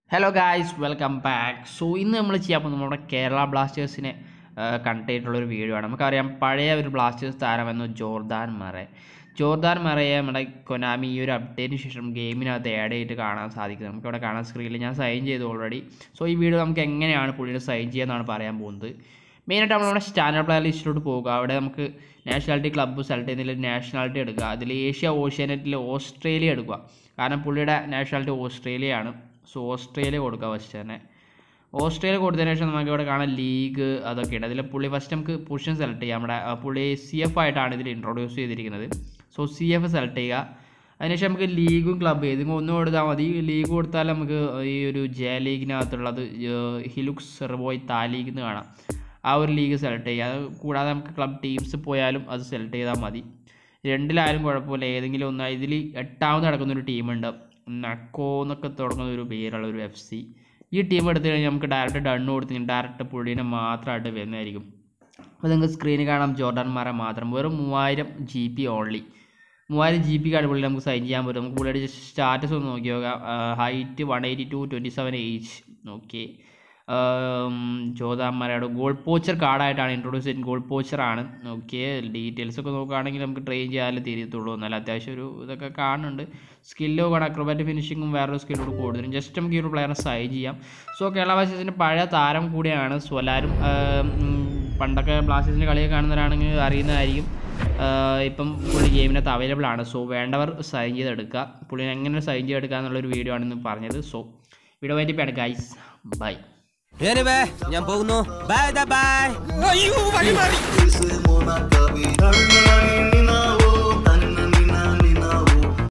hello guys welcome back so ഇന്ന് നമ്മൾ ചെയ്യാൻ പോകുന്നത് നമ്മുടെ കേരള ബ്ലാസ്റ്റേഴ്സിനെ കണ്ടിട്ടുള്ളൊരു വീഡിയോ ആണ് നമുക്കറിയാം പഴയ ഒരു ബ്ലാസ്റ്റേഴ്സ് താരമെന്ന് ജോർദാൻ മറേ ജോർദാൻ മറയെ നമ്മുടെ കൊനാമി ഈ ഒരു അപ്ഡേറ്റിന് ശേഷം ഗെയിമിനകത്ത് ആഡ് ചെയ്തിട്ട് കാണാൻ സാധിക്കുന്നത് നമുക്കിവിടെ കാണാൻ സ്ക്രീനിൽ ഞാൻ സൈൻ ചെയ്തു ഓൾറെഡി സോ ഈ വീഡിയോ നമുക്ക് എങ്ങനെയാണ് പുള്ളിയുടെ സൈൻ ചെയ്യാന്നാണ് പറയാൻ പോകുന്നത് മെയിനായിട്ട് നമ്മൾ നമ്മുടെ സ്റ്റാൻഡേർഡ് പ്ലെയർ ലിസ്റ്റിലോട്ട് പോകുക അവിടെ നമുക്ക് നാഷണാലിറ്റി ക്ലബ്ബ് സെലക്ട് ചെയ്യുന്നതിൽ നാഷണാലിറ്റി എടുക്കുക അതിൽ ഏഷ്യ ഓഷ്യാനെറ്റിൽ ഓസ്ട്രേലിയ എടുക്കുക കാരണം പുള്ളിയുടെ നാഷണാലിറ്റി ഓസ്ട്രേലിയയാണ് സോ ഓസ്ട്രേലിയ കൊടുക്കുക ഫസ്റ്റ് തന്നെ ഓസ്ട്രേലിയ കൊടുത്തതിന് ശേഷം നമുക്ക് ഇവിടെ കാണാം ലീഗ് അതൊക്കെയുണ്ട് അതിൽ പുള്ളി ഫസ്റ്റ് നമുക്ക് പൊസിഷൻ സെലക്ട് ചെയ്യാം നമ്മുടെ ആ, പുള്ളി സി എഫ് ആയിട്ടാണ് ഇതിൽ ഇൻട്രൊഡ്യൂസ് ചെയ്തിരിക്കുന്നത് സോ സി എഫ് സെലക്ട് ചെയ്യുക അതിനുശേഷം നമുക്ക് ലീഗും ക്ലബ്ബ് ഏതെങ്കിലും ഒന്നും കൊടുത്താൽ മതി ലീഗ് കൊടുത്താൽ നമുക്ക് ഈ ഒരു ജെ ലീഗിനകത്തുള്ളത് ഹിലുക്സ് സെർവോയ് താ ലീഗ് എന്ന് കാണാം ആ ഒരു ലീഗ് സെലക്ട് ചെയ്യുക അത് കൂടാതെ നമുക്ക് ക്ലബ് ടീംസ് പോയാലും അത് സെലക്ട് ചെയ്താൽ മതി രണ്ടിലായാലും കുഴപ്പമില്ല ഏതെങ്കിലും ഒന്ന് ഇതിൽ എട്ടാമത് നടക്കുന്ന ഒരു ടീമുണ്ട് നക്കോ എന്നൊക്കെ തുടങ്ങുന്ന ഒരു പേരുള്ള ഒരു എഫ് സി ഈ ടീം എടുത്തു കഴിഞ്ഞാൽ നമുക്ക് ഡയറക്റ്റ് ഡണ്ണ് കൊടുത്ത് കഴിഞ്ഞാൽ ഡയറക്റ്റ് പുള്ളീനെ മാത്രമായിട്ട് വരുന്നതായിരിക്കും അപ്പോൾ നിങ്ങൾക്ക് സ്ക്രീനിൽ കാണാം ജോർഡാൻമാരെ മാത്രം വെറും മൂവായിരം ജി പി ഓൺലി മൂവായിരം ജി പി കാർഡ് പുള്ളി നമുക്ക് സൈൻ ചെയ്യാൻ പറ്റും നമുക്ക് പുള്ളിയുടെ സ്റ്റാറ്റസ് ഒന്ന് നോക്കി നോക്കാം height one eighty two twenty seven age okay ജോതാമരയുടെ ഗോൾ പോച്ചർ കാർഡായിട്ടാണ് ഇൻട്രൊഡ്യൂസ് ചെയ്യുന്നത് ഗോൾ പോച്ചറാണ് ഓക്കെ ഡീറ്റെയിൽസ് ഒക്കെ നോക്കുകയാണെങ്കിൽ നമുക്ക് ട്രെയിൻ ചെയ്യാനേ തിരിയത്തുള്ളൂ എന്നാൽ അത്യാവശ്യം ഒരു ഇതൊക്കെ കാണുന്നുണ്ട് സ്കില്ലോ കാണാം അക്രോബാറ്റ് ഫിനിഷിങ്ങും വേറൊരു സ്കില്ലോട് കൂടുതലും ജസ്റ്റ് നമുക്ക് ഈ ഒരു പ്ലെയറിനെ സൈൻ ചെയ്യാം സോ കേരള ബ്ലാസ്റ്റേഴ്സിൻ്റെ പഴയ താരം കൂടിയാണ് സ്വലാരും പണ്ടൊക്കെ ബ്ലാസ്റ്റേഴ്സിൻ്റെ കളിയൊക്കെ കാണുന്നവരാണെങ്കിൽ അറിയുന്നതായിരിക്കും ആഹ് ഇപ്പം പുള്ളി ഗെയിമിനകത്ത് അവൈലബിൾ ആണ് സോ വേണ്ടവർ സൈൻ ചെയ്തെടുക്കുക പുള്ളി എങ്ങനെ സൈൻ ചെയ്തെടുക്കുക എന്നുള്ളൊരു വീഡിയോ ആണെന്ന് പറഞ്ഞത് സോ വീഡിയോ വേണ്ടിയിട്ടാണ് ഗൈസ് ബൈ എനിവേ ഞാൻ പോകുന്നു ബൈ ബൈ Ese Monacavi,